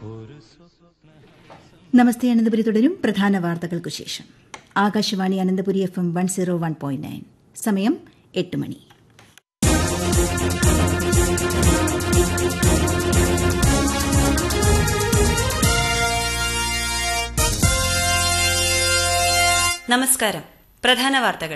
നമസ്തേ അനന്തപുരി തുടരും പ്രധാന വാർത്തകൾക്കു ശേഷം Akashvani Ananthapuri F M one zero one point nine സമയം എട്ട് മണി നമസ്കാരം പ്രധാന വാർത്തകൾ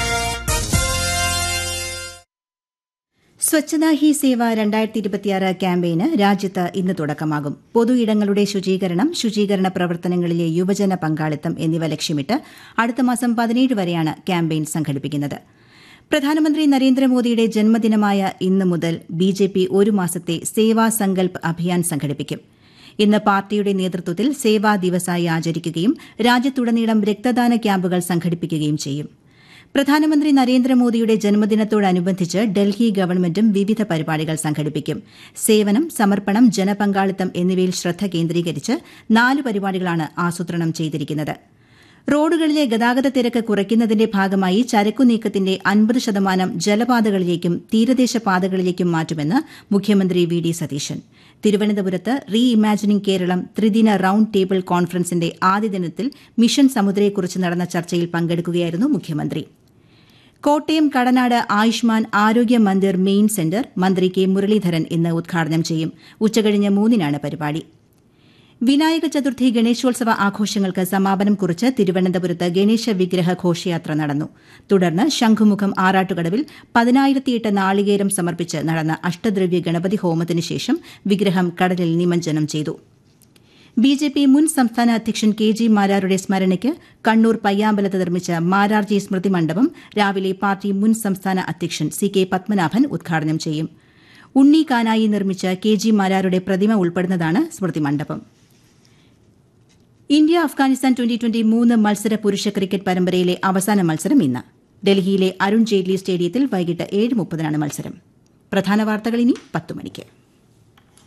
സ്വച്ഛതാ ഹി സേവ രണ്ടായിരത്തി ഇരുപത്തിയാറ് ക്യാമ്പയിന് രാജ്യത്ത് ഇന്ന് തുടക്കമാകും പൊതു ഇടങ്ങളുടെ ശുചീകരണം ശുചീകരണ പ്രവർത്തനങ്ങളിലെ യുവജന പങ്കാളിത്തം എന്നിവ ലക്ഷ്യമിട്ട് അടുത്ത മാസം പതിനേഴ് വരെയാണ് ക്യാമ്പയിൻ സംഘടിപ്പിക്കുന്നത് പ്രധാനമന്ത്രി നരേന്ദ്രമോദിയുടെ ജന്മദിനമായ ഇന്ന് മുതൽ ബിജെപി ഒരു മാസത്തെ സേവാ സങ്കൽപ് അഭിയാൻ സംഘടിപ്പിക്കും ഇന്ന് പാർട്ടിയുടെ നേതൃത്വത്തിൽ സേവാ ദിവസായി ആചരിക്കുകയും രാജ്യത്തുടനീളം രക്തദാന ക്യാമ്പുകൾ സംഘടിപ്പിക്കുകയും ചെയ്യും പ്രധാനമന്ത്രി നരേന്ദ്രമോദിയുടെ ജന്മദിനത്തോടനുബന്ധിച്ച് ഡൽഹി ഗവൺമെന്റും വിവിധ പരിപാടികൾ സംഘടിപ്പിക്കും സേവനം സമർപ്പണം ജനപങ്കാളിത്തം എന്നിവയിൽ ശ്രദ്ധ കേന്ദ്രീകരിച്ച് നാല് പരിപാടികളാണ് ആസൂത്രണം ചെയ്തിരിക്കുന്നത് റോഡുകളിലെ ഗതാഗത തിരക്ക് കുറയ്ക്കുന്നതിന്റെ ഭാഗമായി ചരക്കു നീക്കത്തിന്റെ അൻപത് ശതമാനം ജലപാതകളിലേക്കും തീരദേശ പാതകളിലേക്കും മാറ്റുമെന്ന് മുഖ്യമന്ത്രി വി ഡി സതീശൻ തിരുവനന്തപുരത്ത് റീ ഇമാജിനിംഗ് കേരളം ത്രിദിന റൌണ്ട് ടേബിൾ കോൺഫറൻസിന്റെ ആദ്യ ദിനത്തിൽ മിഷൻ സമുദ്രയെക്കുറിച്ച് നടന്ന ചർച്ചയിൽ പങ്കെടുക്കുകയായിരുന്നു മുഖ്യമന്ത്രി കോട്ടയം കടനാട് ആയുഷ്മാൻ ആരോഗ്യ മന്ദിർ മെയിൻ സെന്റർ മന്ത്രി കെ മുരളീധരൻ ഇന്ന് ഉദ്ഘാടനം ചെയ്യും ഉച്ചകഴിഞ്ഞ് മൂന്നിനാണ് പരിപാടി വിനായക ചതുർത്ഥി ഗണേശോത്സവ ആഘോഷങ്ങൾക്ക് സമാപനം കുറിച്ച് തിരുവനന്തപുരത്ത് ഗണേശ വിഗ്രഹ ഘോഷയാത്ര നടന്നു തുടർന്ന് ശംഖുമുഖം ആറാട്ടുകടവിൽ പതിനായിരത്തിയെട്ട് നാളികേരം സമർപ്പിച്ച് നടന്ന അഷ്ടദ്രവ്യ ഗണപതി ഹോമത്തിനു ശേഷം വിഗ്രഹം കടലിൽ നിമജ്ജനം ചെയ്തു ബിജെപി മുൻ സംസ്ഥാന അധ്യക്ഷൻ കെ ജി മാരാരുടെ സ്മരണയ്ക്ക് കണ്ണൂർ പയ്യാമ്പലത്ത് നിർമ്മിച്ച മാരാർജി സ്മൃതി മണ്ഡപം രാവിലെ പാർട്ടി മുൻ സംസ്ഥാന അധ്യക്ഷൻ സി കെ പത്മനാഭൻ ഉദ്ഘാടനം ചെയ്യും ഉണ്ണി കാനായി നിർമ്മിച്ച കെ ജി മാരാരുടെ പ്രതിമ ഉൾപ്പെടുന്നതാണ് സ്മൃതി മണ്ഡപം ഇന്ത്യ അഫ്ഗാനിസ്ഥാൻ ട്വന്റി ട്വന്റി മൂന്ന് മത്സര പുരുഷ ക്രിക്കറ്റ് പരമ്പരയിലെ അവസാന മത്സരം ഇന്ന് ഡൽഹിയിലെ അരുൺ ജെയ്റ്റ്ലി സ്റ്റേഡിയത്തിൽ വൈകിട്ട് ഏഴ് മുപ്പതിനാണ് മത്സരം പ്രധാന വാർത്തകൾ ഇനി പത്ത് മണിക്ക്